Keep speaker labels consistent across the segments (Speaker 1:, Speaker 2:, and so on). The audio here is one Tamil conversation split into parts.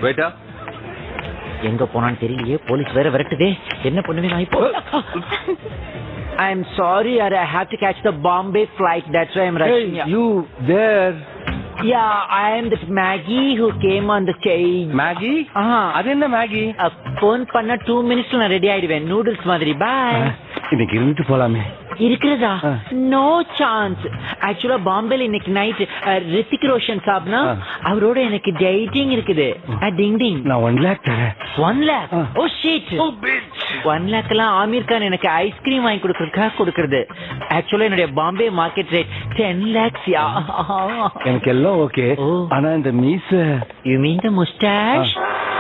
Speaker 1: வெயிட்டா
Speaker 2: எங்க போனான்னு தெரியலையே போலீஸ் வேற விரட்டுதே என்ன பண்ணுவேன் நான் இப்போ I'm sorry, I have to catch the Bombay flight. That's why I'm rushing.
Speaker 1: Hey, you there.
Speaker 2: Yeah, I am the Maggie who came on the stage.
Speaker 1: Maggie
Speaker 2: ஆஹா.
Speaker 1: அது என்ன மேகி
Speaker 2: ஃபோன் பண்ண டூ மினிட்ஸ்ல நான் ரெடி ஆயிடுவேன் நூடுல்ஸ் மாதிரி பாய்
Speaker 1: இன்னைக்கு இருந்துட்டு போலாமே
Speaker 2: இருக்கிறதா
Speaker 1: ஆ.
Speaker 2: நோ சான்ஸ் ஆக்சுவலா பாம்பேல இன்னைக்கு நைட் ரித்திக் ரோஷன் சாப்னா
Speaker 1: ஆ.
Speaker 2: அவரோட எனக்கு டேட்டிங் இருக்குது டிங் டிங்
Speaker 1: நான் ஒன் லேக் தரேன்
Speaker 2: ஒன் லேக்
Speaker 1: ஆ.
Speaker 2: ஓ ஷீட் ஒன் லேக் எல்லாம் ஆமீர் கான் எனக்கு ஐஸ்கிரீம் வாங்கி கொடுக்கறதுக்காக கொடுக்கறது ஆக்சுவலா என்னுடைய Bombay market rate ten lakhs yeah
Speaker 1: எனக்கு எல்லாம் ஓகே
Speaker 2: ஓ.
Speaker 1: ஆனா இந்த மீச
Speaker 2: you mean the moustache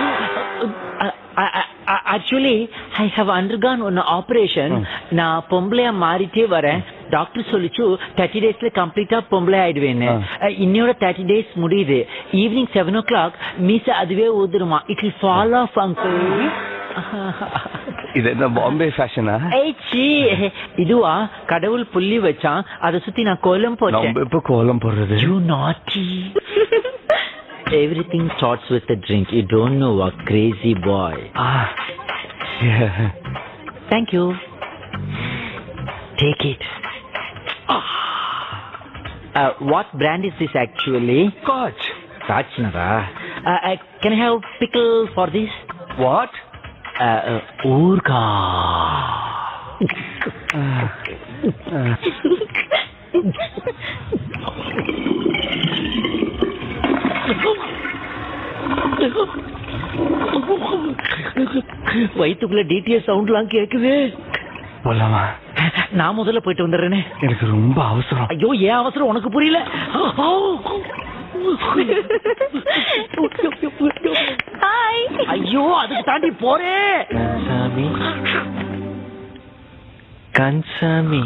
Speaker 2: actually I have undergone one operation
Speaker 1: hmm.
Speaker 2: நான் பொம்பளையா மாறிட்டே வரேன் டாக்டர் சொல்லிச்சு தேர்ட்டி டேஸ்ல கம்ப்ளீட்டா பொம்பளை ஆயிடுவேன்னு
Speaker 1: ஆ.
Speaker 2: அஹ், இன்னையோட தேர்ட்டி டேஸ் முடியுது ஈவினிங் செவன் ஓ கிளாக் மீச அதுவே ஊதுருமா it will fall off uncle
Speaker 1: இது என்ன பாம்பே ஃபேஷனா
Speaker 2: ஏச்சி இதுவா கடவுள் புள்ளி வச்சான் அதை சுத்தி நான் கோலம் போட்டேன்
Speaker 1: நம்ம இப்ப கோலம் போடுறது
Speaker 2: You naughty. Everything starts with a drink. You don't know a crazy boy.
Speaker 1: Ah yeah.
Speaker 2: Thank you. Take it. Uh, what brand is this actually?
Speaker 1: Scotch.
Speaker 2: Rajnara. Uh, uh, can I have pickle for this?
Speaker 1: What?
Speaker 2: Uh, uh, Urga. வயிற்றுக்குள்ள டிடிஎஸ் சவுண்ட்லாம் கேக்குது
Speaker 1: போலாமா
Speaker 2: நான் முதல்ல போயிட்டு வந்துடுறேனே
Speaker 1: எனக்கு ரொம்ப அவசரம்
Speaker 2: ஐயோ ஏன் அவசரம் உனக்கு புரியல
Speaker 3: ஹாய்
Speaker 2: ஐயோ அதுக்கு தாண்டி போறேன்
Speaker 4: கன்சாமி கன்சாமி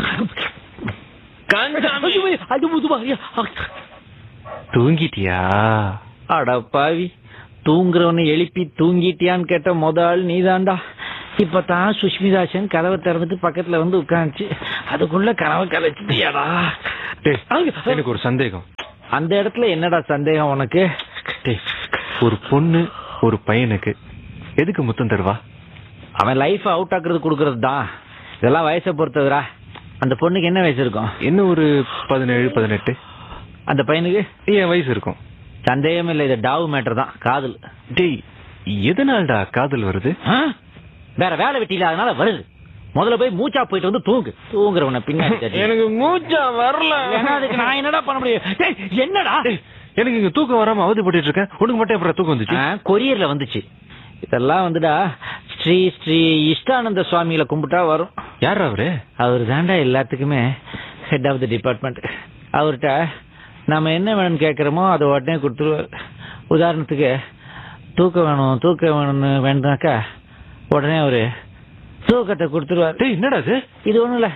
Speaker 2: ஐயோ, அது முதுவா ஐயா.
Speaker 4: தூங்கிட்டியா
Speaker 2: அட பாவி தூங்குறவனை எழுப்பி தூங்கிட்டியான்னு கேட்ட முத ஆள் நீதான்டா இப்பதான் சுஷ்மிதாசன் கதவை திறந்துட்டு பக்கத்துல வந்து உட்காந்துச்சு அதுக்குள்ள கனவை கலைச்சிட்டியாடா
Speaker 4: டேய், எனக்கு ஒரு சந்தேகம்
Speaker 2: அந்த இடத்துல என்னடா சந்தேகம் உனக்கு
Speaker 4: டேய், ஒரு பொண்ணு ஒரு பையனுக்கு எதுக்கு முத்தம் தருவா
Speaker 2: அவன் லைஃப் அவுட் ஆக்குறது கொடுக்கறது தான் இதெல்லாம் வயசை பொறுத்ததுடா அந்த பொண்ணுக்கு என்ன வயசு இருக்கும்
Speaker 4: என்ன ஒரு பதினேழு பதினெட்டு
Speaker 2: அந்த பையனுக்கு
Speaker 4: என் வயசு இருக்கும்
Speaker 2: சந்தேகம் இல்லை இது டாவு மேட்டர் தான் காதல்
Speaker 4: டேய் எதனால்டா காதல் வருது
Speaker 2: ஆ? வேற வேலை வெட்டியில அதனால வருது முதல்ல போய் மூச்சா போயிட்டு வந்து தூங்கு தூங்குறவன பின்னாடி தட்டி.
Speaker 4: எனக்கு மூச்சா வரல
Speaker 2: ஏன்னா அதுக்கு நான் என்னடா பண்ண முடியும் டேய், என்னடா
Speaker 4: டேய், எனக்கு இங்க தூக்கம் வராம அவதிப்பட்டு இருக்கேன் உனக்கு மட்டும் அப்புறம் தூக்கம் வந்துச்சு
Speaker 2: ஆ, கொரியர்ல வந்துச்சு இதெல்லாம் வந்துடா ஸ்ரீ ஸ்ரீ இஷ்டானந்த சுவாமிகளை கும்பிட்டா வரும்
Speaker 4: யார் அவரு
Speaker 2: அவர் தாண்டா எல்லாத்துக்குமே ஹெட் ஆஃப் த டிபார்ட்மெண்ட் அவர்கிட்ட நாம என்ன வேணும்னு கேட்குறோமோ அதை உடனே கொடுத்துருவார் உதாரணத்துக்கு தூக்கம் வேணும் தூக்கம் வேணும்னு வேண்டாக்கா உடனே அவரு தூக்கத்தை கொடுத்துருவார்
Speaker 4: டேய் என்னடா இது
Speaker 2: இது ஒண்ணும் இல்ல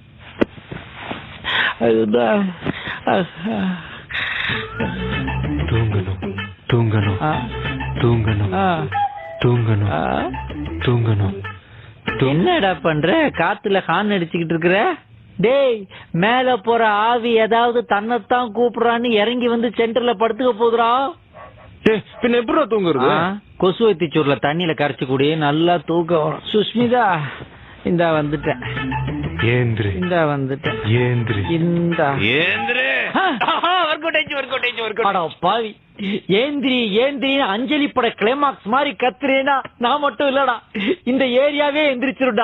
Speaker 2: அதுதான் அஹ்,
Speaker 4: தூங்கணும் தூங்கணும்
Speaker 2: ஆ,
Speaker 4: தூங்கணும்
Speaker 2: ஆ,
Speaker 4: தூங்கணும்
Speaker 2: ஆ.
Speaker 4: தூங்கணும் தூ-
Speaker 2: என்னடா பண்ற காத்துல ஹார்ன் அடிச்சுக்கிட்டு இருக்கிற டேய் மேல போற ஆவி ஏதாவது தன்னைத்தான் கூப்பிடுறான்னு இறங்கி வந்து சென்டர்ல படுத்துக்க போதுடா
Speaker 4: டேய், பின்ன எப்படிடா தூங்குறது
Speaker 2: ஆ, கொசுவத்திச்சூர்ல தண்ணியில கரைச்சு கூடி நல்லா தூக்கம் வரும் சுஷ்மிதா இந்த வந்துட்டேன்
Speaker 4: ஏந்திரு
Speaker 2: இந்த வந்துட்டேன்
Speaker 4: ஏந்திரு
Speaker 2: இந்த
Speaker 4: ஏந்திரு
Speaker 2: அட பாவி ஏந்திரி ஏந்திரின்னு அஞ்சலி பட கிளைமாக்ஸ் மாதிரி கத்துறேனா நான் மட்டும் இல்லடா இந்த ஏரியாவே எந்திரிச்சிருடா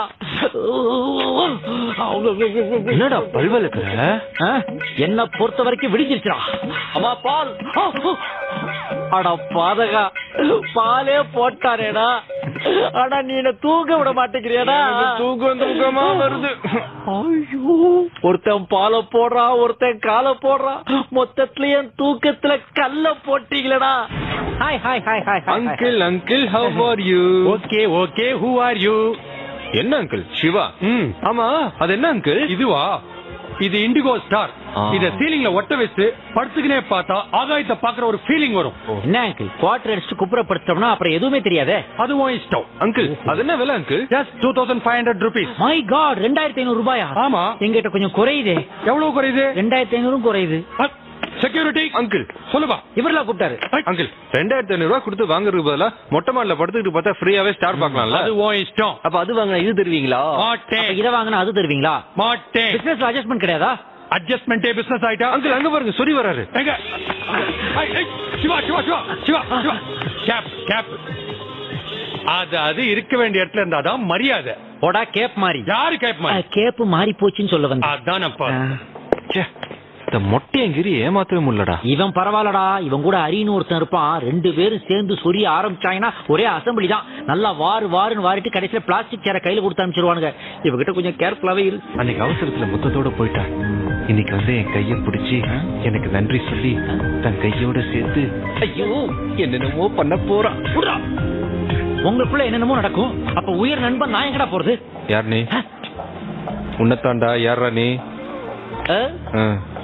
Speaker 4: என்னடா பல்வலுக்குற
Speaker 2: ஆ? என்ன பொறுத்த வரைக்கும் விடிஞ்சிருச்சுடா அம்மா பால் அட பாதகா பாலே போட்டாரேடா அடா நீ என்ன தூங்க விட மாட்டேங்கிறியடா
Speaker 4: தூக்கம் தூக்கமா வருது
Speaker 2: ஐயோ ஒருத்தன் பாலை போடுறான் ஒருத்தன் காலை போடுறான் மொத்தத்துல என் தூக்கத்துல கல்ல போட்டீங்களடா hi hi hi hi
Speaker 4: uncle uncle how are you
Speaker 5: okay okay who are you
Speaker 4: என்ன அங்கிள் சிவா
Speaker 5: ம்
Speaker 4: ஆமா அது என்ன அங்கிள்
Speaker 5: இதுவா இது இண்டிகோ ஸ்டார்
Speaker 4: ஆ.
Speaker 5: இத சீலிங்ல ஒட்ட வச்சு படுத்துக்கினே பார்த்தா ஆகாயத்தை பாக்குற ஒரு ஃபீலிங் வரும்
Speaker 2: என்ன அங்கிள் குவார்டர் அடிச்சுட்டு குப்புறப்படுத்தோம்னா அப்புறம் எதுவுமே தெரியாதே
Speaker 5: அதுவும் இஷ்டம்
Speaker 4: அங்கிள் அது என்ன விலை uncle
Speaker 5: just two thousand five hundred rupees
Speaker 2: my god ரெண்டாயிரத்தி ஐநூறு ரூபாயா
Speaker 5: ஆமா
Speaker 2: எங்கிட்ட கொஞ்சம் குறையுதே
Speaker 5: எவ்வளவு குறையுது
Speaker 2: ரெண்டாயிரத்தி ஐநூறும் குறையுது
Speaker 5: அ, செக்யூரிட்டி
Speaker 4: அங்கிள்
Speaker 5: சொல்லுப்பா
Speaker 2: இவரெல்லாம் கூப்பிட்டாரு
Speaker 4: அங்கிள் ரெண்டாயிரத்தி ஐநூறு ரூபாய் கொடுத்து வாங்குறதுக்கு பதிலா மொட்டை மாடல படுத்துக்கிட்டு பார்த்தா ஃப்ரீயாவே ஸ்டார் பார்க்கலாம்ல
Speaker 5: அது உன் இஷ்டம்
Speaker 4: அப்ப அது வாங்கினா இது தருவீங்களா
Speaker 5: மாட்டேன்
Speaker 2: அப்ப இதை வாங்கினா அது தருவீங்களா
Speaker 5: மாட்டேன்
Speaker 2: பிசினஸ் அட்ஜஸ்ட்மெண்ட் கிடையாதா
Speaker 5: அட்ஜஸ்ட்மெண்டே பிசினஸ் ஆயிட்டா
Speaker 4: அங்கிள் அங்க பாருங்க சொல்லி வராரு
Speaker 5: எங்க ஐ, ஐ, சிவா சிவா சிவா சிவா சிவா கேப் கேப் அது அது இருக்க வேண்டிய இடத்துல இருந்தாதான் மரியாதை
Speaker 2: போடா கேப் மாறி
Speaker 5: யாரு கேப் மாதிரி
Speaker 2: கேப் மாறி போச்சுன்னு சொல்ல வந்தேன்
Speaker 5: அதான் அப்பா
Speaker 4: ச்சே, இந்த மொட்டையங்கிரி ஏமாத்தவே முடியலடா
Speaker 2: இவன் பரவாயில்லடா இவன் கூட அரின்னு ஒருத்தன் இருப்பான் ரெண்டு பேரும் சேர்ந்து சொரிய ஆரம்பிச்சாங்கன்னா ஒரே அசம்பிளி தான் நல்லா வாரு வாருன்னு வாரிட்டு கடைசியில பிளாஸ்டிக் சேர கையில கொடுத்து அனுப்பிச்சிருவானுங்க இவகிட்ட கொஞ்சம் கேர்ஃபுல்லாவே இரு
Speaker 4: அன்னைக்கு அவசரத்துல மொத்தத்தோட போயிட்டா இன்னைக்கு வந்து என் கைய பிடிச்சி எனக்கு நன்றி சொல்லி தன் கையோட சேர்த்து
Speaker 2: ஐயோ
Speaker 4: என்னென்னமோ பண்ண போறான்
Speaker 2: விட்றா. உங்களுக்குள்ள என்னென்னமோ நடக்கும் அப்ப உயிர் நண்பன் நான் எங்கடா போறது
Speaker 4: யார் நீ உன்னத்தாண்டா யாரா நீ
Speaker 2: ஆ?
Speaker 4: ஆ.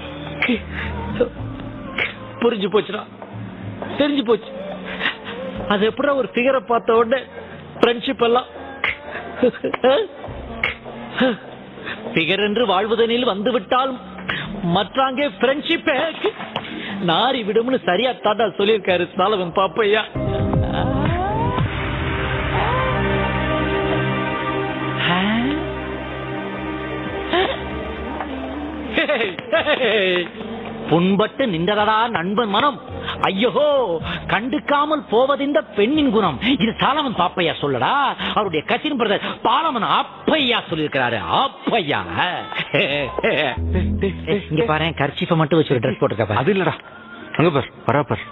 Speaker 2: புரிஞ்சு போச்சுடா தெரிஞ்சு போச்சு அது எப்படா ஒரு ஃபிகரை பார்த்த உடனே ஃப்ரெண்ட்ஷிப் எல்லாம் ஃபிகர் என்று வாழ்வதனில் வந்து விட்டால் மற்றாங்கே ஃப்ரெண்ட்ஷிப்பே நாரி விடும்னு சரியா தாண்டா சொல்லியிருக்காரு சாலவன் பாப்பையா புண்பட்டு நின்றதடா நண்பன் மனம் ஐயோ கண்டுக்காமல் போவதிந்த பெண்ணின் குணம் இது சாலமன் பாப்பையா சொல்லடா அவருடைய கசின் பிரதர் பாலமன் அப்பையா சொல்லியிருக்கிறாரு அப்பையா இங்க பாரு கர்ச்சிஃபை மட்டும் வச்சு ஒரு ட்ரெஸ் போட்டுக்க
Speaker 4: அது இல்லடா அங்க பார் வரா பார்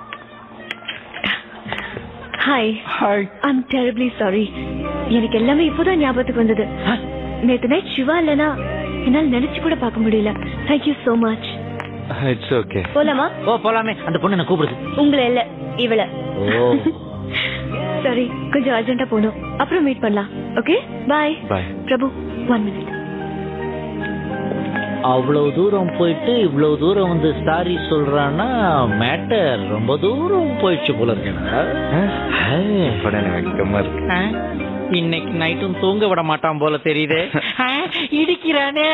Speaker 3: hi
Speaker 1: hi
Speaker 3: I'm terribly sorry எனக்கு எல்லாமே இப்போதான் ஞாபகத்துக்கு வந்தது நேத்து நைட் சிவா இல்லனா என்னால நினைச்சு கூட பார்க்க முடியல thank you so much
Speaker 4: it's okay
Speaker 3: போலாமா
Speaker 2: ஓ போலாமே அந்த பொண்ணு என்ன கூப்பிடுது
Speaker 3: உங்களை இல்ல இவள
Speaker 2: ஓ
Speaker 3: சாரி கொஞ்சம் அர்ஜென்ட்டா போகணும் அப்புறம் மீட் பண்ணலாம் okay bye
Speaker 4: bye
Speaker 3: Prabhu one minute
Speaker 2: அவ்வளவு தூரம் போயிட்டு இவ்வளவு தூரம் வந்து சாரி சொல்றான்னா மேட்டர் ரொம்ப தூரம் போயிடுச்சு போல இருக்கேனா
Speaker 4: வெக்கமா இருக்கு
Speaker 2: இன்னைக்கு நைட்டும் தூங்க விட மாட்டான் போல தெரியுதே ஆ, இடிக்கிறானே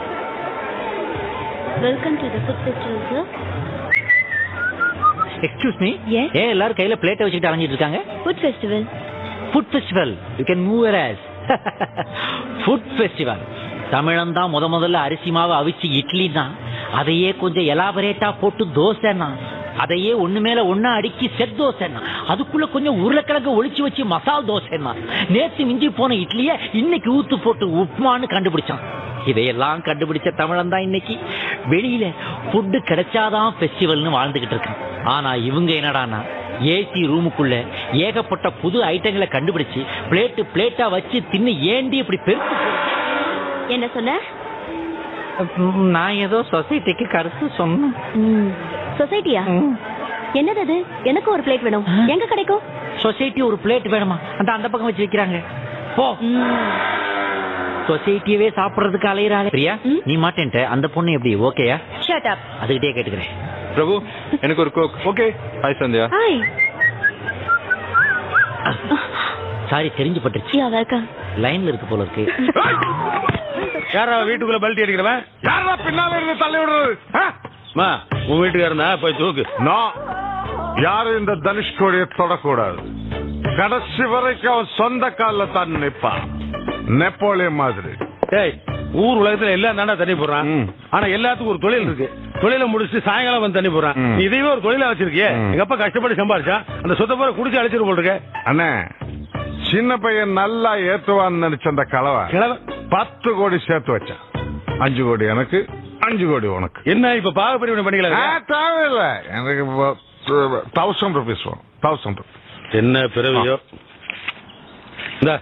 Speaker 3: welcome to the food festival sir
Speaker 2: excuse me
Speaker 3: Yes?
Speaker 2: ஏன் எல்லாரும் கையில பிளேட்டை வச்சுட்டு அலைஞ்சிட்டு இருக்காங்க
Speaker 3: food festival
Speaker 2: food festival you can move as food festival தமிழன் தான் முத முதல்ல அரிசி மாவு அவிச்சு இட்லி தான் அதையே கொஞ்சம் எலாபரேட்டா போட்டு தோசைன்னா அதையே ஒண்ணு மேல ஒண்ணா அடுக்கி செட் தோசைன்னா அதுக்குள்ள கொஞ்சம் உருளைக்கிழங்கு ஒளிச்சு வச்சு மசால் தோசைன்னா நேத்து மிஞ்சி போன இட்லிய இன்னைக்கு ஊத்து போட்டு உப்புமான்னு கண்டுபிடிச்சான் இதையெல்லாம் கண்டுபிடிச்ச தமிழன் தான் இன்னைக்கு வெளியில ஃபுட்டு கிடைச்சாதான் ஃபெஸ்டிவல்னு வாழ்ந்துகிட்டு இருக்கான் ஆனா இவங்க என்னடான்னா ஏசி ரூமுக்குள்ள ஏகப்பட்ட புது ஐட்டங்களை கண்டுபிடிச்சு பிளேட்டு பிளேட்டா வச்சு தின்னு ஏண்டி இப்படி பெருசு
Speaker 3: என்ன சொன்ன
Speaker 2: போடுற? நான் ஏதோ சொசைட்டிக்கு கருத்து சொன்னேன்
Speaker 3: சொசைட்டியா என்னது அது எனக்கு ஒரு பிளேட் வேணும்
Speaker 2: ஆ?
Speaker 3: எங்க கிடைக்கும்
Speaker 2: சொசைட்டி ஒரு பிளேட் வேணுமா அந்த அந்த பக்கம் வச்சு வைக்கிறாங்க போ சொசைட்டியவே சாப்பிடுறதுக்கு அலையிறாளே பிரியா
Speaker 3: ம்?
Speaker 2: நீ மாட்டேன்ட்ட அந்த பொண்ணு எப்படி ஓகேயா
Speaker 3: ஷட் அப்
Speaker 2: அதுகிட்டே கேட்டுக்கிறேன்
Speaker 4: பிரபு எனக்கு ஒரு Coke okay hi Sandhya
Speaker 3: hi
Speaker 2: sorry தெரிஞ்சு பட்டுருச்சு
Speaker 3: யா வெல்கம்
Speaker 2: லைன்ல இருக்கு போல இருக்கு
Speaker 5: யாரா வீட்டுக்குள்ள பல்ட்டி அடிக்கிறவன் யாரா பின்னால இருந்து தள்ளி விடுறது மா உன் வீட்டுக்காரனா போய் தூக்கு
Speaker 6: நான் யாரும் இந்த தனுஷ்கோடியை தொடக்கூடாது கடைசி வரைக்கும் அவன் சொந்த கால்ல தான் நிப்பான் நெப்போலியன் மாதிரி
Speaker 5: டேய் ஊர் உலகத்துல எல்லாம் தானே தண்ணி போடுறான்
Speaker 6: ம்.
Speaker 5: ஆனா எல்லாத்துக்கும் ஒரு தொழில் இருக்கு தொழில முடிச்சுட்டு சாயங்காலம் வந்து தண்ணி போடுறான்
Speaker 6: ம்.
Speaker 5: நீ இதையே ஒரு தொழிலா வச்சிருக்கியே
Speaker 6: ம்.
Speaker 5: எங்க அப்பா கஷ்டப்பட்டு சம்பாரிச்சா அந்த சொத்த போற குடிச்சு அழைச்சிட்டு போட்டுருக்க
Speaker 6: அண்ணே சின்ன பையன் நல்லா ஏத்துவான்னு நினைச்ச அந்த கலவை
Speaker 5: கிழவ
Speaker 6: பத்து கோடி சேர்த்து வச்சான் அஞ்சு கோடி எனக்கு அஞ்சு கோடி உனக்கு
Speaker 5: என்ன இப்ப பாகப்பிரிவினை
Speaker 6: ஆ,
Speaker 5: பண்ணிக்கலாம்
Speaker 6: தேவையில்லை எனக்கு தௌசண்ட் ருபீஸ் வரும் தௌசண்ட் ருபீஸ்
Speaker 5: என்ன பிறவியோ இந்த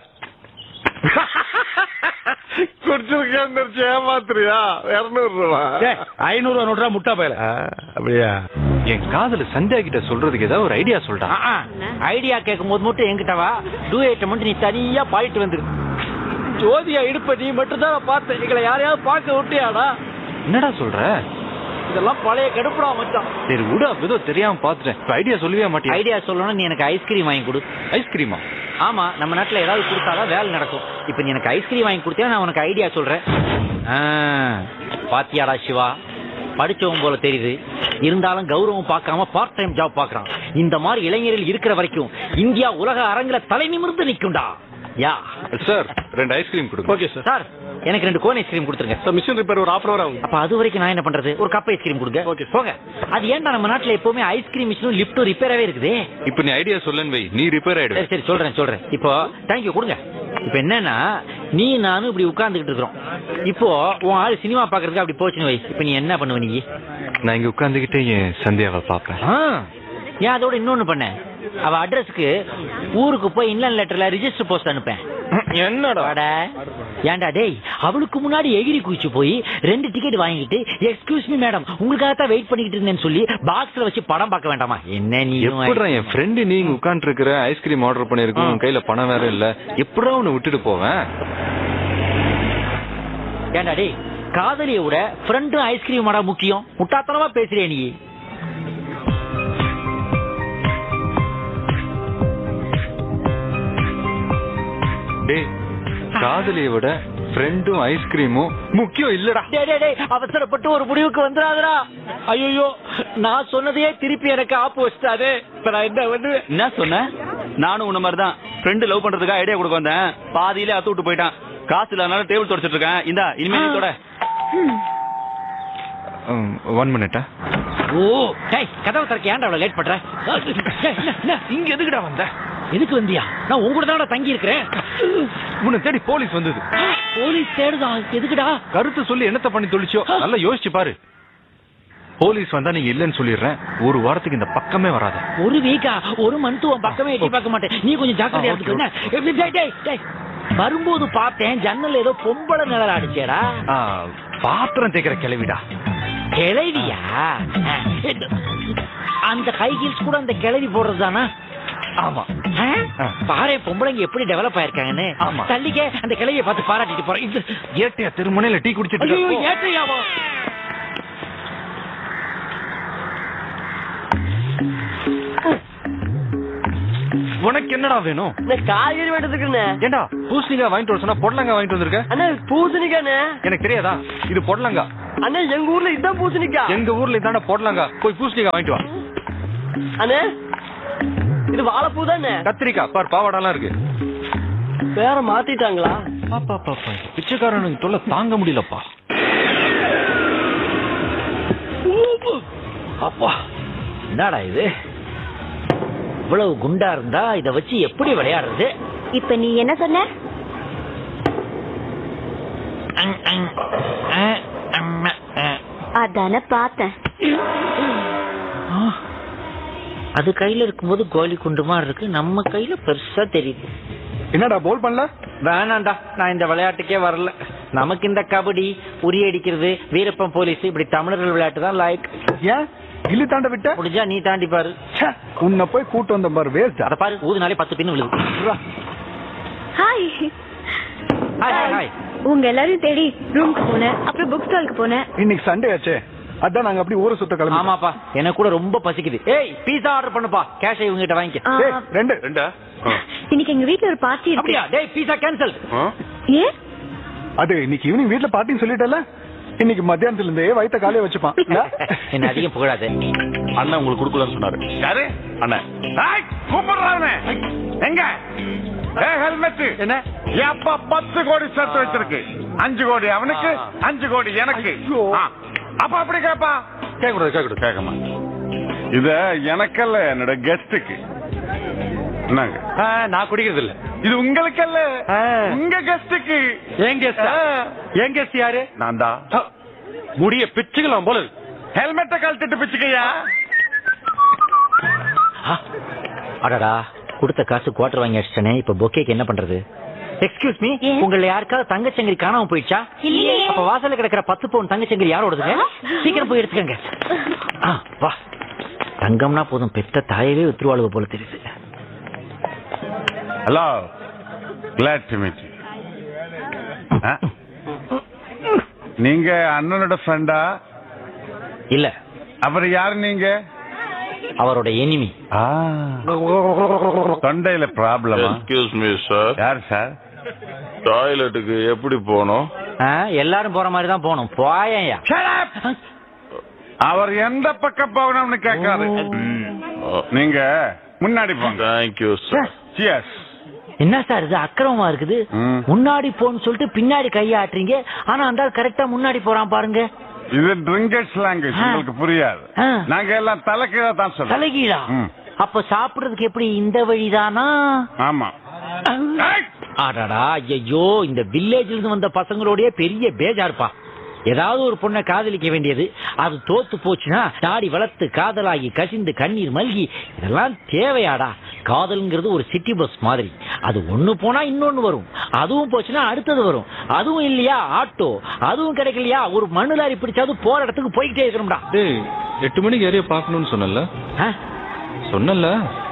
Speaker 6: குடிச்சிருக்கேன் ஏமாத்துறியா இருநூறு ரூபா
Speaker 5: ஐநூறு ரூபா நோட்டா முட்டா பயல
Speaker 6: ஆ, அப்படியா
Speaker 4: என் காதல சந்தியா கிட்ட சொல்றதுக்கு ஏதாவது ஒரு ஐடியா சொல்றா
Speaker 2: ஐடியா கேட்கும் போது மட்டும் என்கிட்ட வா டூயட்டை மட்டும் நீ தனியா பாடிட்டு வந்துரு ஜோதியா இடுப்ப நீ மட்டும் தான் பார்த்தேன் எங்களை யாரையாவது பார்க்க விட்டியாடா
Speaker 4: என்னடா சொல்ற
Speaker 2: இதெல்லாம் பழைய கடுப்புடா மச்சான்
Speaker 4: சரி விடு அப்ப ஏதோ தெரியாம பாத்துட்டேன் இப்ப ஐடியா சொல்லவே மாட்டியா
Speaker 2: ஐடியா சொல்லணும் நீ எனக்கு ஐஸ்கிரீம் வாங்கி கொடு
Speaker 4: ஐஸ்கிரீமா
Speaker 2: ஆமா நம்ம நாட்டுல ஏதாவது கொடுத்தாதான் வேலை நடக்கும் இப்ப நீ எனக்கு ஐஸ்கிரீம் வாங்கி கொடுத்தா நான் உனக்கு ஐடியா சொல்றேன் ஆ, பாத்தியாடா சிவா படிச்சவன் போல தெரியுது இருந்தாலும் கௌரவம் பார்க்காம பார்ட் டைம் ஜாப் பார்க்கறான் இந்த மாதிரி இளைஞர்கள் இருக்கிற வரைக்கும் இந்தியா உலக அரங்குல தலை நிமிர்ந்து நிக்கும்டா யா
Speaker 4: சார் ரெண்டு ஐஸ்கிரீம் கொடுங்க
Speaker 5: ஓகே சார்
Speaker 2: சார் எனக்கு ரெண்டு கோன் ஐஸ்கிரீம் கொடுத்துருங்க
Speaker 5: சார் மிஷின் ரிப்பேர் ஒரு ஆஃப் அன் அவர் ஆகும்
Speaker 2: அப்ப அது வரைக்கும் நான் என்ன பண்றது ஒரு கப் ஐஸ்கிரீம் கொடுங்க
Speaker 5: Okay, sir.
Speaker 2: போங்க அது ஏன்டா நம்ம நாட்டுல எப்பவுமே ஐஸ்கிரீம் மிஷினும் லிப்டும் ரிப்பேராவே இருக்குது
Speaker 4: இப்ப நீ ஐடியா சொல்லன்னு வை நீ ரிப்பேர் ஆயிடுவ
Speaker 2: சரி சரி சொல்றேன் சொல்றேன் இப்போ தேங்க்யூ கொடுங்க இப்போ என்னன்னா நீ நானும் இப்படி உட்கார்ந்துகிட்டு இருக்கிறோம் இப்போ உன் ஆள் சினிமா பாக்குறதுக்கு அப்படி போச்சுன்னு வை இப்போ நீ என்ன பண்ணுவ நீ
Speaker 4: நான் இங்க உட்கார்ந்துகிட்டே என் சந்தியாவை பாப்பேன்
Speaker 2: ஆ, ஏன் அதோட இன்னொன்னு பண்ண அவ அட்ரஸ்க்கு ஊருக்கு போய் இன்லாண்ட் லெட்டர்ல ரிஜிஸ்டர் போஸ்ட் அனுப்பேன்
Speaker 5: என்னடா
Speaker 2: வாடா. ஏன்டா டேய் அவளுக்கு முன்னாடி எகிரி குதிச்சு போய் ரெண்டு டிக்கெட் வாங்கிட்டு எக்ஸ்கியூஸ் மீ மேடம் உங்களுக்காக தான் வெயிட் பண்ணிக்கிட்டு இருந்தேன்னு சொல்லி பாக்ஸ்ல வச்சு படம் பார்க்க வேண்டாமா என்ன நீ
Speaker 4: எப்படிடா என் ஃப்ரெண்டு நீங்க உட்கார்ந்து இருக்கிற ஐஸ்கிரீம் ஆர்டர் பண்ணிருக்கோம் உன் கையில பணம் வேற இல்ல எப்படிடா உன்னை விட்டுட்டு போவேன்
Speaker 2: ஏன்டா டேய் காதலியை விட ஃப்ரெண்டும் ஐஸ்கிரீம் மாடா முக்கியம் முட்டாத்தனமா பேசுறிய நீ
Speaker 4: டேய் காதலியை விட ஃப்ரெண்டும் ஐஸ்கிரீமும் முக்கியம் இல்லடா
Speaker 2: டேய் டேய் டேய் அவசரப்பட்டு ஒரு முடிவுக்கு வந்துடாதடா ஐயோ நான் சொன்னதையே திருப்பி எனக்கு ஆப்பு வச்சிட்டாரு இப்ப நான் என்ன பண்ணுவேன்
Speaker 7: என்ன சொன்ன நானும் உன்ன மாதிரி தான் ஃப்ரெண்டு லவ் பண்றதுக்காக ஐடியா கொடுக்க வந்தேன் பாதியிலே அத்து விட்டு போயிட்டான் காசு இல்லாதனால டேபிள் தொடச்சிட்டு இருக்கேன் இந்தா இனிமே நீ தொட
Speaker 4: ஒன் மினிட்டா
Speaker 2: ஓ டேய் கதவை திறக்க ஏன்டா அவ்வளவு லேட் பண்ற டேய், என்ன, என்ன?
Speaker 4: இங்க எதுக்குடா வந்த
Speaker 2: எதுக்கு வந்தியா நான் உங்க கூட தான் தங்கி இருக்கிறேன்
Speaker 4: உன்னை தேடி போலீஸ் வந்தது
Speaker 2: போலீஸ் தேடுதா எதுக்குடா
Speaker 4: கருத்து சொல்லி என்னத்த பண்ணி தொலைச்சோ நல்லா யோசிச்சு பாரு போலீஸ் வந்தா நீங்க இல்லைன்னு சொல்லிடுறேன் ஒரு வாரத்துக்கு இந்த பக்கமே வராத
Speaker 2: ஒரு வீக்கா ஒரு மந்த்துவம் பக்கமே எட்டி பார்க்க மாட்டேன் நீ கொஞ்சம் ஜாக்கிரதையா
Speaker 4: ஆ, ஓகே,
Speaker 2: இருந்துக்கோ என்ன? எப்படி, டேய், டேய், டேய். வரும்போது பார்த்தேன் ஜன்னல் ஏதோ பொம்பளை நிழல் அடிச்சேடா
Speaker 4: ஆ, பாத்திரம் தேய்க்கிற கிளவிடா
Speaker 2: கிளவியா அந்த ஹை ஹீல்ஸ் கூட அந்த கிளவி போடுறது தானா
Speaker 4: ஆமா ஆ.
Speaker 2: பாரு பொம்பளைங்க எப்படி டெவலப் ஆயிருக்காங்கன்னு
Speaker 4: ஆமா.
Speaker 2: தள்ளிக்க அந்த கிளவியை பார்த்து பாராட்டிட்டு போறேன் இது
Speaker 4: ஏட்டையா திருமணையில டீ குடிச்சிட்டு
Speaker 2: ஐயோ,
Speaker 4: இருக்க.
Speaker 2: ஏற்றையாவா?
Speaker 4: உனக்கு என்னடா வேணும்
Speaker 8: இந்த காய்கறி வெட்டதுக்குண்ணே
Speaker 4: ஏண்டா பூசணிக்காய் வாங்கிட்டு வர சொன்னா பொடலங்காய் வாங்கிட்டு வந்திருக்க
Speaker 8: அண்ணா பூசணிக்காண்ணே
Speaker 4: எனக்கு தெரியாதா இது பொடலங்காய்
Speaker 8: அண்ணா எங்க ஊர்ல இதான் பூசணிக்கா
Speaker 4: எங்க ஊர்ல இதாண்டா பொடலங்காய் போய் பூசணிக்காய் வாங்கிட்டு வா
Speaker 8: அண்ணே இது வாழைப்பூ தானே
Speaker 4: கத்திரிக்காய் பார் பாவாடெல்லாம் இருக்கு
Speaker 8: வேற மாத்திட்டாங்களா
Speaker 4: பாப்பா பாப்பா பிச்சைக்காரனுக்கு தொல்லை தாங்க முடியலப்பா
Speaker 2: அப்பா என்னடா இது இவ்வளவு குண்டா இருந்தா இத வச்சு எப்படி விளையாடுறது
Speaker 3: இப்ப நீ என்ன சொன்ன
Speaker 2: அங், அங், அ, அம்ம, அ.
Speaker 3: அதான பார்த்தேன்
Speaker 2: ஆ. அது கையில இருக்கும்போது கோலி குண்டு மாதிரி இருக்கு நம்ம கையில பெருசா தெரியுது
Speaker 1: என்னடா போல் பண்ணல
Speaker 2: வேணாண்டா நான் இந்த விளையாட்டுக்கே வரல நமக்கு இந்த கபடி உரி அடிக்கிறது வீரப்பன் போலீஸ் இப்படி தமிழர்கள் விளையாட்டு தான் லாய்க்
Speaker 1: ஏன் கில்லி தாண்ட விட்ட
Speaker 2: முடிஞ்சா நீ தாண்டி பாரு
Speaker 1: உன்னை போய் கூட்டு வந்த பாரு வேஸ்ட்
Speaker 2: அத பாரு ஊதுனாலே பத்து பின்னு விழுது
Speaker 3: ஹாய்
Speaker 2: ஹாய் ஹாய் ஹாய்
Speaker 3: உங்க எல்லாரையும் தேடி ரூம்க்கு போனேன் அப்புறம் புக் ஸ்டாலுக்கு போனேன்
Speaker 1: இன்னைக்கு சண்டே ஆச்சே அதான் நாங்க அப்படி ஊரை சுத்த கிளம்பி
Speaker 2: ஆமாப்பா எனக்கு கூட ரொம்ப பசிக்குது ஏய் பீஸா ஆர்டர் பண்ணுப்பா கேஷை இவங்க கிட்ட வாங்கிக்க
Speaker 3: ஆ,
Speaker 1: ஏய், ரெண்டு
Speaker 4: ரெண்டா
Speaker 3: இன்னைக்கு எங்க வீட்ல ஒரு பார்ட்டி இருக்கு
Speaker 2: அப்படியா டேய் பீஸா கேன்சல்
Speaker 3: ஏன்
Speaker 1: அது இன்னைக்கு ஈவினிங் வீட்ல பார்ட்டின்னு சொல்லிட்டல இன்னைக்கு மத்தியானத்துல இருந்தே வயித்த காலைய வச்சுப்பான் இல்ல?
Speaker 2: என்ன அதிகம் புகழாது
Speaker 5: அண்ணன் உங்களுக்கு கொடுக்கலன்னு சொன்னாரு
Speaker 6: யாரு
Speaker 5: அண்ணன்
Speaker 6: கூப்பிடுறானே எங்க ஹெல்மெட்
Speaker 5: என்ன
Speaker 6: எப்ப பத்து கோடி சேர்த்து வச்சிருக்கு அஞ்சு கோடி அவனுக்கு அஞ்சு கோடி எனக்கு ஆ, அப்ப அப்படி கேப்பா
Speaker 5: கேட்கக்கூடாது கேட்கக்கூடாது
Speaker 6: கேட்கமா இத எனக்கல்ல என்னோட கெஸ்டுக்கு என்னங்க
Speaker 5: ஆ, நான் குடிக்கிறது இல்ல
Speaker 6: இது உங்களுக்கல்ல
Speaker 5: ஆ.
Speaker 6: உங்க கெஸ்டுக்கு
Speaker 5: என் கெஸ்ட் என் கெஸ்ட் யாரு
Speaker 6: நான் தான்
Speaker 5: ஹ, முடிய பிச்சுக்கலாம் போல இருக்கு.
Speaker 6: ஹெல்மெட்டை கழட்டிட்டு பிச்சுக்கையா
Speaker 2: ஆ, அடடா கொடுத்த காசு குவார்டர் வாங்கி அடிச்சிட்டனே இப்ப பொக்கேக்கு என்ன பண்றது எக்ஸ்கியூஸ் மீ
Speaker 3: Yes.
Speaker 2: உங்களை யாருக்காவது தங்கச்சங்கிரி காணாம போயிடுச்சா
Speaker 3: இல்லையே.
Speaker 2: அப்ப வாசல்ல கிடக்கிற பத்து பவுன் தங்கச்சங்கிரி யாரோடதுங்க சீக்கிரம் போய் எடுத்துக்கங்க ஆ, வா தங்கம்னா போதும் பெத்த தாயவே வித்துருவாளுக போல தெரியுது
Speaker 6: ஹலோ கிளாட் டு மீட் நீங்க அண்ணனோட ஃப்ரெண்டா
Speaker 2: இல்ல
Speaker 6: அப்புறம் யாரு நீங்க
Speaker 2: அவரோட எனிமி
Speaker 6: தொண்டையில ப்ராப்ளமா
Speaker 9: எக்ஸ்கியூஸ் மீ சார்
Speaker 6: யார் சார்
Speaker 9: டாய்லெட்டுக்கு எப்படி போகணும்
Speaker 2: எல்லாரும் போற மாதிரி தான் போகணும் போயா
Speaker 6: அவர் எந்த பக்கம் போகணும்னு கேட்காரு நீங்க முன்னாடி போங்க
Speaker 9: தேங்க்யூ சார்
Speaker 6: சியஸ்
Speaker 2: என்ன சார் இது அக்கிரமமா இருக்குது
Speaker 6: ம்.
Speaker 2: முன்னாடி போன்னு சொல்லிட்டு பின்னாடி கையாட்டுறீங்க ஆனா அந்த ஆள் கரெக்டா முன்னாடி போறான் பாருங்க
Speaker 6: இது ட்ரிங்கர்ஸ் லாங்குவேஜ்
Speaker 2: ஆ.
Speaker 6: உங்களுக்கு புரியாது
Speaker 2: ஆ.
Speaker 6: நாங்க எல்லாம் தலைக்கீழ தான் சொல்றோம்
Speaker 2: தலைகீழா
Speaker 6: ம்.
Speaker 2: அப்ப சாப்பிடுறதுக்கு எப்படி இந்த வழிதானா
Speaker 6: ஆமா
Speaker 2: அடடா ஐயோ இந்த வில்லேஜ்ல இருந்து வந்த பசங்களோடய பெரிய பேஜார்ப்பா ஏதாவது ஒரு பொண்ணை காதலிக்க வேண்டியது அது தோத்து போச்சுன்னா தாடி வளர்த்து காதலாகி கசிந்து கண்ணீர் மல்கி இதெல்லாம் தேவையாடா காதல்ங்கிறது ஒரு சிட்டி பஸ் மாதிரி அது ஒண்ணு போனா இன்னொன்னு வரும் அதுவும் போச்சுன்னா அடுத்தது வரும் அதுவும் இல்லையா ஆட்டோ அதுவும் கிடைக்கலையா ஒரு மண்ணு லாரி பிடிச்சாவது போற இடத்துக்கு போய்கிட்டே இருக்கணும்டா
Speaker 4: டேய் எட்டு மணிக்கு ஏரியா பார்க்கணும்னு சொன்னல
Speaker 2: ஆ?
Speaker 4: சொன்னல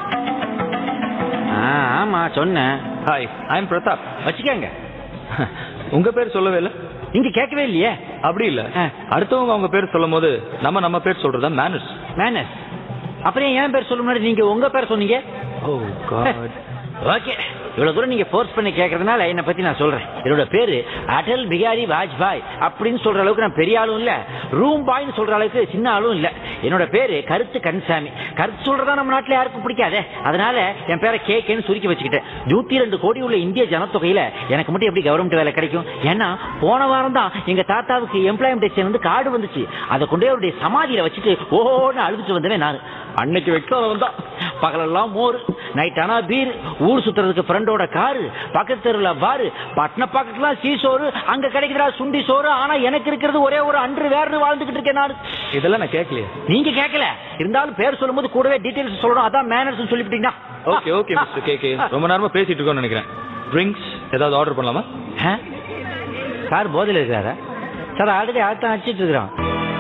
Speaker 2: ஆ, ஆமா சொன்னேன்
Speaker 7: ஹாய் ஐ எம் பிரதாப்
Speaker 2: வச்சுக்கங்க
Speaker 7: உங்க பேர் சொல்லவே இல்ல
Speaker 2: நீங்க கேட்கவே இல்லையே
Speaker 7: அப்படி இல்ல
Speaker 2: ஆ.
Speaker 7: அடுத்தவங்க அவங்க பேர் சொல்லும் போது நம்ம நம்ம பேர் சொல்றதா மேனர்ஸ்
Speaker 2: மேனஸ் அப்புறம் ஏன் பேர் சொல்ல முன்னாடி நீங்க உங்க பேர் சொன்னீங்க
Speaker 7: ஓ காட்
Speaker 2: ஓகே இவ்வளவு தூரம் நீங்க ஃபோர்ஸ் பண்ணி கேக்குறதுனால என்ன பத்தி நான் சொல்றேன் என்னோட பேரு அடல் பிகாரி வாஜ்பாய் அப்படின்னு சொல்ற அளவுக்கு நான் பெரிய ஆளும் இல்ல ரூம் பாய்னு சொல்ற அளவுக்கு சின்ன ஆளும் இல்ல என்னோட பேரு கருத்து கன்சாமி கருத்து சொல்றதா நம்ம நாட்டுல யாருக்கும் பிடிக்காதே அதனால என் பேரை கேக்கேன்னு சுருக்கி வச்சுக்கிட்டேன் நூத்தி ரெண்டு கோடி உள்ள இந்திய ஜனத்தொகையில எனக்கு மட்டும் எப்படி கவர்மெண்ட் வேலை கிடைக்கும் ஏன்னா போன வாரம் தான் எங்க தாத்தாவுக்கு எம்ப்ளாய்மெண்ட் வந்து கார்டு வந்துச்சு அதை கொண்டு போய் அவருடைய சமாதியில வச்சுட்டு ஓஹோன்னு அழுதுட்டு வந்தவன் நான் அன்னைக்கு வெக்ஸால வந்தா பகலெல்லாம் மோர் நைட் ஆனா பீர் ஊர் சுத்துறதுக்கு ஃப்ரெண்டோட காரு பக்கத்து தெருல பாரு பட்டண பக்கத்துலாம் சீ சோறு அங்க கிடைக்குதுடா சுண்டி சோறு ஆனா எனக்கு இருக்கிறது ஒரே ஒரு அன்று வேறு வாழ்ந்துகிட்டு இருக்கேன் நான்
Speaker 7: இதெல்லாம் நான் கேட்கலையே
Speaker 2: நீங்க கேட்கல இருந்தாலும் பேர் சொல்லும்போது கூடவே டீடைல்ஸ் சொல்லணும் அதான் மேனர்ஸ் சொல்லிவிட்டீங்கன்னா
Speaker 7: okay okay mister K K ரொம்ப நேரமா பேசிட்டு இருக்கோம்னு நினைக்கிறேன் ட்ரிங்க்ஸ் ஏதாவது ஆர்டர் பண்ணலாமா
Speaker 2: சார் போதையில் இருக்கிறாரா சார் ஆல்ரெடி ஆட்டம் அடிச்சிட்டு இருக்கிறான்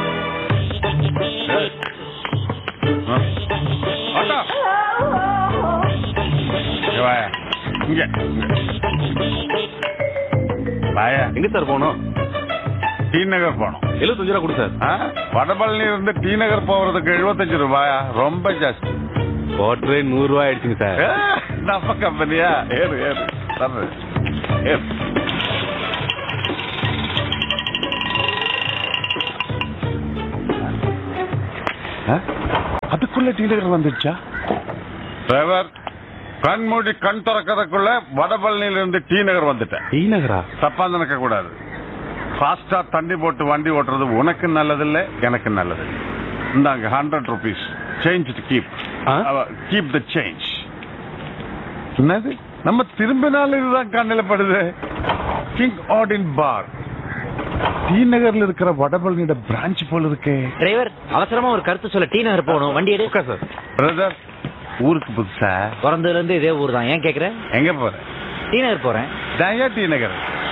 Speaker 6: ஆட்டோ இங்க வாயா இங்க வாயா
Speaker 7: எங்க சார் போகணும்
Speaker 6: டி நகர் போனோம்
Speaker 7: எழுபத்தஞ்சு ரூபா கொடு சார்
Speaker 6: ஆ? வடபழனி இருந்து டி நகர் போறதுக்கு எழுபத்தஞ்சு ரூபாயா ரொம்ப ஜாஸ்தி
Speaker 7: வாட்டரே நூறு ரூபாய் ஆயிடுச்சுங்க சார்
Speaker 6: ஏ, நம்ம கம்பெனியா ஏறு ஏறு தர்றேன். ஏறு ஆ? அதுக்குள்ள டி நகர் வந்துச்சா டிரைவர் கண் மூடி கண் திறக்கிறதுக்குள்ள வடபழனியில இருந்து டி நகர் வந்துட்டேன்
Speaker 9: டி நகரா
Speaker 6: தப்பா நினைக்க கூடாது ஃபாஸ்டா தண்ணி போட்டு வண்டி ஓட்டுறது உனக்கு நல்லதில்லை எனக்கு நல்லது இந்தாங்க hundred rupees change to keep
Speaker 9: ah?
Speaker 6: Keep the change என்னது நம்ம திரும்பினாலும் இதுதான் கண்ணில் படுது கிங் ஆடின் பார் டி நகர்ல இருக்கிற வடபழனியோட பிரான்ச் போல இருக்கே
Speaker 2: டிரைவர் அவசரமா ஒரு கருத்து சொல்ல டி நகர் போகணும் வண்டி எடு
Speaker 6: சார் பிரதர் ஊருக்கு புதுசா
Speaker 2: பிறந்ததுல இருந்து இதே ஊர் தான் ஏன் கேக்குற
Speaker 6: எங்க போற
Speaker 2: டி நகர் போறேன்
Speaker 6: தயா டி நகர்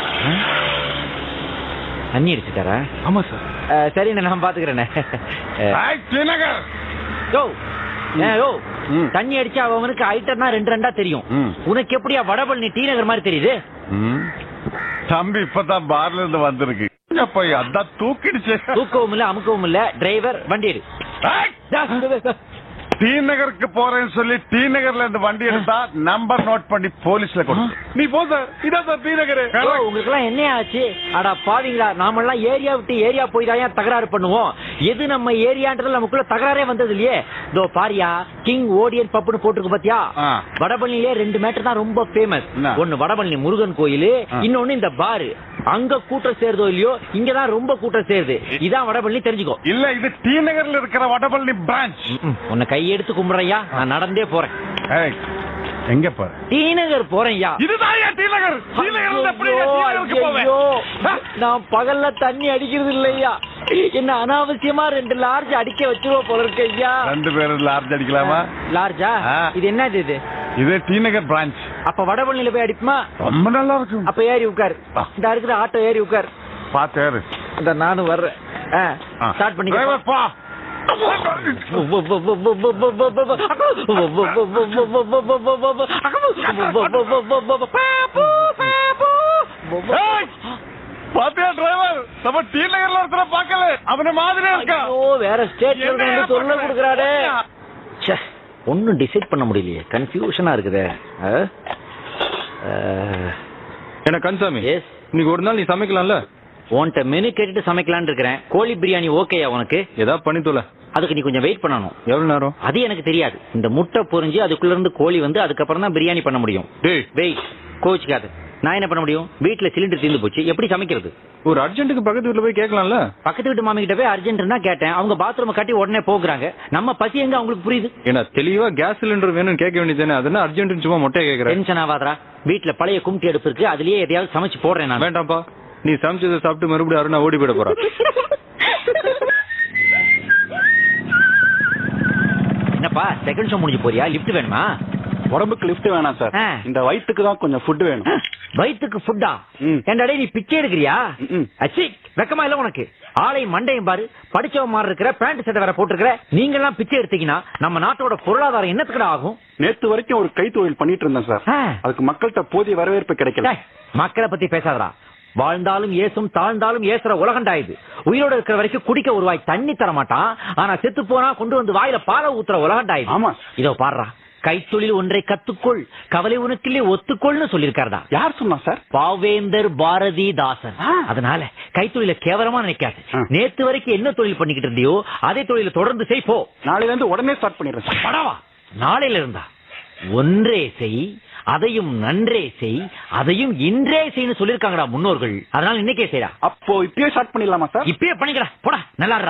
Speaker 2: தண்ணி அடிச்சுட்டாரா
Speaker 9: ஆமா சார்
Speaker 2: அஹ், சரி நான் பாத்துக்கிறேனே
Speaker 6: ஆய், டி நகர்
Speaker 2: யோ ஏன் யோ
Speaker 6: ம்.
Speaker 2: தண்ணி அடிச்சா அவனுக்கு ஐட்டம்னா ரெண்டு ரெண்டா தெரியும்
Speaker 6: ம்.
Speaker 2: உனக்கு எப்படியா வடபழனி டி நகர் மாதிரி தெரியுது
Speaker 6: ம். தம்பி இப்பதான் பார்ல இருந்து வந்திருக்கு போய் அதான் தூக்கிடுச்சு
Speaker 2: தூக்கவும் இல்ல அமுக்கவும் இல்ல டிரைவர் வண்டி எடு
Speaker 6: ஆய்! டி நகருக்கு போறேன்னு சொல்லி டி நகர்ல இருந்து வண்டி எடுத்தா நம்பர் நோட் பண்ணி போலீஸ்ல கொடு
Speaker 9: நீ போ சார் இதான் சார் டி நகர்
Speaker 2: உங்களுக்கு எல்லாம் என்ன ஆச்சு அடா பாவீங்களா நாமெல்லாம் ஏரியா விட்டு ஏரியா போய் தான் ஏன் தகராறு பண்ணுவோம் எது நம்ம ஏரியான்றது நமக்குள்ள தகராறே வந்தது இல்லையே இதோ பாரியா கிங் ஓடியன் பப்புன்னு போட்டிருக்கு பாத்தியா
Speaker 6: ஆ.
Speaker 2: வடபழனிலே ரெண்டு மேட்டர் தான் ரொம்ப ஃபேமஸ்
Speaker 6: என்ன?
Speaker 2: ஒன்னு வடபழனி முருகன் கோயில்
Speaker 6: ஆ.
Speaker 2: இன்னொன்னு இந்த பாரு அங்க கூட்டம் சேருதோ இல்லையோ இங்கதான் ரொம்ப கூட்டம் சேருது இதான் வடபழனி தெரிஞ்சுக்கோ
Speaker 6: இல்ல இது டி நகர்ல இருக்கிற வடபழனி பிரான்ச்
Speaker 2: ம்ம். உன்னை கையெடுத்து கும்பிடுறையா நான் நடந்தே போறேன்
Speaker 6: எங்க போற
Speaker 2: டி நகர் போறேன்யா
Speaker 6: இதுதான் டி நகர் டி நகர்ல எப்படி டி நகருக்கு போவேன்
Speaker 2: ஐயோ, நான் பகல்ல தண்ணி அடிக்கிறது இல்லையா என்ன அனாவசியமா ரெண்டு லார்ஜ் அடிக்க வச்சிருவோம் போல இருக்கு ஐயா
Speaker 6: ரெண்டு பேரும் லார்ஜ் அடிக்கலாமா
Speaker 2: லார்ஜா
Speaker 6: ஆ.
Speaker 2: இது என்னது இது
Speaker 6: இது டி நகர் பிரான்ச்
Speaker 2: அப்ப வடபழனில போய் அடிப்புமா
Speaker 6: ரொம்ப நல்லா இருக்கும்
Speaker 2: அப்ப ஏறி உட்கார் இந்த இருக்கிற ஆட்டோ ஏறி உட்கார்
Speaker 6: பாத்து ஏறு
Speaker 2: இந்த நானும் வர்றேன்
Speaker 6: ஆ.
Speaker 2: ஸ்டார்ட் பண்ணி
Speaker 6: டிரைவர் பா ஏய்! பாத்தியா டிரைவர் நம்ம டி நகர்ல ஒருத்தர பாக்கல அவன மாதிரி இருக்கா
Speaker 2: ஐயோ வேற ஸ்டேட்ல இருந்து
Speaker 6: என்னையா
Speaker 2: வந்து தொல்லை
Speaker 6: பார்க்கல?
Speaker 2: கொடுக்குறாரு ச்சே ஒன்னும் டிசைட் பண்ண முடியலையே கன்ஃபியூஷனா இருக்குதே
Speaker 7: என்ன கன்சாமி
Speaker 2: எஸ்
Speaker 7: இன்னைக்கு ஒரு நாள் நீ சமைக்கலாம்ல
Speaker 2: உன்கிட்ட மெனு கேட்டுட்டு சமைக்கலாம்னு இருக்கிறேன் கோழி பிரியாணி ஓகேயா உனக்கு
Speaker 4: ஏதாவது பண்ணி தோல
Speaker 2: அதுக்கு நீ கொஞ்சம் வெயிட் பண்ணணும்
Speaker 4: எவ்வளவு நேரம்
Speaker 2: அது எனக்கு தெரியாது இந்த முட்டை பொரிஞ்சு அதுக்குள்ள இருந்து கோழி வந்து அதுக்கப்புறம் தான் பிரியாணி பண்ண முடியும்
Speaker 4: டேய்
Speaker 2: வெயிட் கோவிச்சுக்காது நான் என்ன பண்ண முடியும் வீட்டுல சிலிண்டர் தீர்ந்து போச்சு எப்படி சமைக்கிறது
Speaker 4: ஒரு அர்ஜென்ட்டுக்கு பக்கத்து வீட்டுல போய் கேட்கலாம்ல
Speaker 2: பக்கத்து வீட்டு மாமி கிட்ட போய் அர்ஜென்ட்னா கேட்டேன் அவங்க பாத்ரூம் கட்டி உடனே போகுறாங்க நம்ம பசி எங்க அவங்களுக்கு புரியுது
Speaker 4: ஏன்னா தெளிவா கேஸ் சிலிண்டர் வேணும்னு கேட்க வேண்டியதானே அது என்ன அர்ஜென்ட் சும்மா மொட்டையை கேக்குறேன்
Speaker 2: டென்ஷன் ஆகாதரா வீட்டுல பழைய கும்டி அடுப்பு இருக்கு அதுலயே எதையாவது சமைச்சு போடுறேன் நான்
Speaker 4: வேண்டாம்ப்பா நீ சமைச்சதை சாப்பிட்டு மறுபடியும் அருணா ஓடி போயிட போறா
Speaker 2: என்னப்பா செகண்ட் ஷோ முடிஞ்சு போறியா லிஃப்ட் வேணுமா
Speaker 10: உடம்புக்கு லிஃப்ட் வேணாம் சார்
Speaker 2: ஆ.
Speaker 10: இந்த வயிற்றுக்கு தான் கொஞ்சம் ஃபுட் வேணும்
Speaker 2: வயிற்றுக்கு ஃபுட்டா
Speaker 10: ம்.
Speaker 2: ஏன்டா டேய் நீ பிச்சை எடுக்கிறியா
Speaker 10: ம்.
Speaker 2: அச்சி வெக்கமா இல்ல உனக்கு ஆளை மண்டையும் பாரு படிச்சவன் மாதிரி இருக்கிற பேண்ட் சட்டை வேற போட்டுருக்கிற நீங்க எல்லாம் பிச்சை எடுத்தீங்கன்னா நம்ம நாட்டோட பொருளாதாரம் என்னத்துக்குடா ஆகும்
Speaker 10: நேத்து வரைக்கும் ஒரு கைத்தொழில் பண்ணிட்டு இருந்தேன் சார்
Speaker 2: ஆ.
Speaker 10: அதுக்கு மக்கள்கிட்ட போதிய வரவேற்பு கிடைக்கல
Speaker 2: டேய், மக்களை பத்தி பேசாதடா வாழ்ந்தாலும் ஏசும் தாழ்ந்தாலும் ஏசுற உலகண்டா இது உயிரோட இருக்கிற வரைக்கும் குடிக்க ஒரு வாய் தண்ணி தர மாட்டான் ஆனா செத்து போனா கொண்டு வந்து வாயில பாலை ஊத்துற உலகண்டா இது
Speaker 10: ஆமா.
Speaker 2: இதோ பாடுறா கைத்தொழில் ஒன்றை கத்துக்கொள் கவலை உனக்கில்லே ஒத்துக்கொள்னு சொல்லியிருக்காருடா
Speaker 10: யார் சொன்னா சார்
Speaker 2: பாவேந்தர் பாரதிதாசன்
Speaker 10: ஆ.
Speaker 2: அதனால கைத்தொழில கேவலமா நினைக்காது
Speaker 10: ஆ.
Speaker 2: நேத்து வரைக்கும் என்ன தொழில் பண்ணிக்கிட்டு இருந்தியோ அதே தொழில தொடர்ந்து செய் போ
Speaker 10: நாளைல இருந்து உடனே ஸ்டார்ட் பண்ணிடுறேன் சார்
Speaker 2: படவா நாளையில இருந்தா ஒன்றே செய் அதையும் நன்றே செய் அதையும் இன்றே செய்யு சொல்லிருக்காங்கடா முன்னோர்கள் அதனால இன்னைக்கே செய்யடா
Speaker 10: அப்போ இப்பயே ஸ்டார்ட் பண்ணிடலாமா சார்
Speaker 2: இப்பயே பண்ணிக்கடா போடா நல்லாடுறா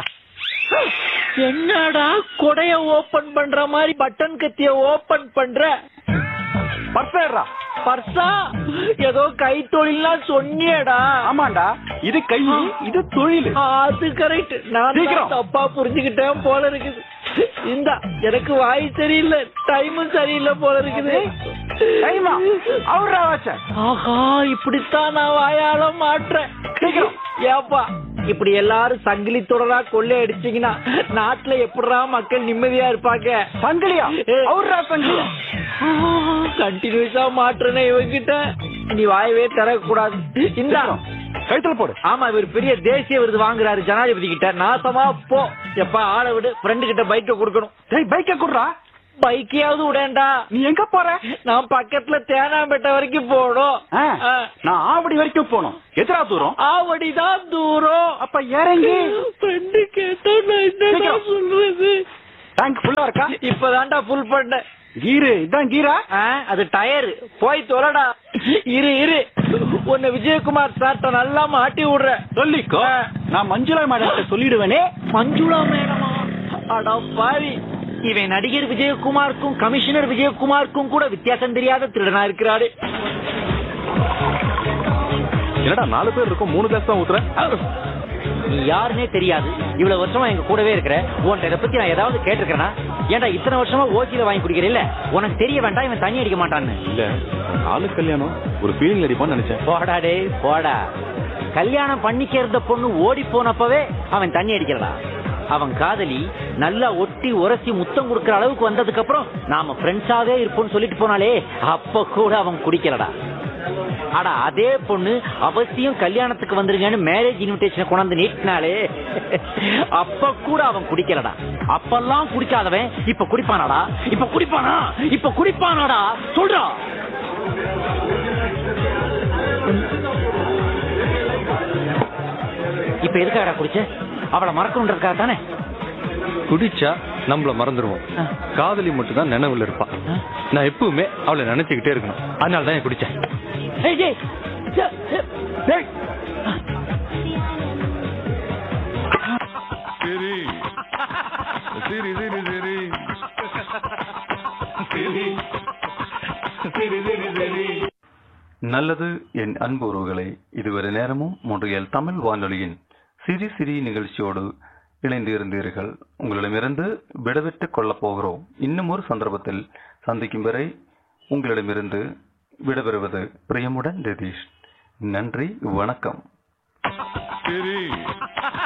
Speaker 2: என்னடா கொடைய ஓபன் பண்ற மாதிரி பட்டன் கத்திய ஓபன் பண்ற
Speaker 10: பர்சேரா
Speaker 2: பர்சா ஏதோ கைத்தொழில்னா சொன்னியடா
Speaker 10: ஆமாண்டா இது கை இது தொழில்
Speaker 2: அது கரெக்ட் நான்
Speaker 10: சீக்கிரம்.
Speaker 2: தான் தப்பா புரிஞ்சுக்கிட்டேன் போல இருக்குது இந்த எனக்கு வாய் சரியில்லை டைமும் சரியில்லை போல இருக்குது
Speaker 10: டைமா அவரா வச்ச
Speaker 2: ஆஹா இப்படித்தான் நான் வாயால மாற்றேன் ஏப்பா இப்படி எல்லாரும் சங்கிலி தொடரா கொள்ளை அடிச்சீங்கன்னா நாட்டுல எப்படிடா மக்கள் நிம்மதியா இருப்பாங்க
Speaker 10: சங்கிலியா அவரா சங்கிலியா
Speaker 2: கண்டினியூஸா மாற்றனே இவங்கிட்ட நீ வாயவே தரக்கூடாது இந்த
Speaker 10: கைத்துல போடு
Speaker 2: ஆமா இவர் பெரிய தேசிய விருது வாங்குறாரு ஜனாதிபதி கிட்ட நாசமா போ எப்பா ஆளை விடு ஃப்ரெண்டு கிட்ட பைக்க கொடுக்கணும்
Speaker 10: டேய் பைக்க குடுறா
Speaker 2: பைக்கையாவது விடேன்டா
Speaker 10: நீ எங்க போற
Speaker 2: நான் பக்கத்துல தேனாம்பேட்டை வரைக்கும் போகணும்
Speaker 10: ஆ,
Speaker 2: ஆ.
Speaker 10: நான் ஆவடி வரைக்கும் போனோம் எத்தனா தூரம்
Speaker 2: ஆவடிதான் தூரம்
Speaker 10: அப்ப இறங்கி
Speaker 2: ஃப்ரெண்டு கேட்டா நான் என்னடா
Speaker 10: சீக்கிரம்.
Speaker 2: சொல்றது
Speaker 10: டேங்க் ஃபுல்லா இருக்கா
Speaker 2: இப்பதான்டா ஃபுல் பண்ணேன்
Speaker 10: கீரு இதான் கீரா
Speaker 2: ஆ, அது டயர் போய் தொலைடா இரு இரு உன்னை விஜயகுமார் சார்ட்ட நல்லா மாட்டி விடுற
Speaker 10: சொல்லிக்கோ நான் மஞ்சுளா மேடம் சொல்லிடுவேனே
Speaker 2: மஞ்சுளா மேடமா அடா பாவி இவன் நடிகர் விஜயகுமாருக்கும் கமிஷனர் விஜயகுமாருக்கும் கூட வித்தியாசம் தெரியாத திருடனா இருக்கிறாரு
Speaker 4: என்னடா நாலு பேர் இருக்கும் மூணு கிளாஸ் தான் ஊத்துறேன்
Speaker 2: நீ யாருன்னே தெரியாது இவ்வளவு வருஷமா எங்க கூடவே இருக்கிற உன்கிட்ட இதை பத்தி நான் ஏதாவது கேட்டிருக்கிறேனா ஏன்டா இத்தனை வருஷமா ஓசியில வாங்கி குடிக்கிறேன் இல்ல உனக்கு தெரிய வேண்டாம் இவன் தண்ணி அடிக்க மாட்டான்னு
Speaker 4: இல்ல நாலு கல்யாணம் ஒரு ஃபீலிங் அடிப்பான்னு நினைச்சேன்
Speaker 2: போடா டேய் போடா கல்யாணம் பண்ணிக்கிறத பொண்ணு ஓடி போனப்பவே அவன் தண்ணி அடிக்கிறடா அவன் காதலி நல்லா ஒட்டி உரசி முத்தம் கொடுக்கற அளவுக்கு வந்ததுக்கு அப்புறம் நாம ஃப்ரெண்ட்ஸாவே இருப்போம்னு சொல்லிட்டு போனாலே அப்ப கூட அவன் குடிக்கலடா ஆனா அதே பொண்ணு அவசியம் கல்யாணத்துக்கு வந்துருங்கன்னு மேரேஜ் இன்விடேஷனை கொண்டாந்து நீட்டினாலே அப்ப கூட அவன் குடிக்கலடா அப்பெல்லாம் குடிக்காதவன் இப்ப குடிப்பானாடா இப்ப குடிப்பானா இப்ப குடிப்பானாடா சொல்றா இப்ப எதுக்காகடா குடிச்ச அவளை மறக்கணுன்றதுக்காக தானே
Speaker 4: குடிச்சா நம்மள மறந்துருவோம்
Speaker 2: ஆ.
Speaker 4: காதலி மட்டும் தான் நினைவுல இருப்பா
Speaker 2: ஆ.
Speaker 4: நான் எப்பவுமே அவளை நினைச்சுக்கிட்டே இருக்கணும் அதனால தான் குடிச்சேன்
Speaker 2: ஏய், ஏய், ஏய், ஏய், ஏய்.
Speaker 6: சரி சரி சரி சரி
Speaker 11: நல்லது என் அன்பு உறவுகளே இதுவரை நேரமும் மொன்றியல் தமிழ் வானொலியின் சிரி சிரி நிகழ்ச்சியோடு இணைந்து இருந்தீர்கள் உங்களிடமிருந்து விடவிட்டுக் கொள்ளப் போகிறோம் இன்னும் ஒரு சந்தர்ப்பத்தில் சந்திக்கும் வரை உங்களிடமிருந்து விடைபெறுவது பிரியமுடன் ரதீஷ் நன்றி வணக்கம்
Speaker 6: சரி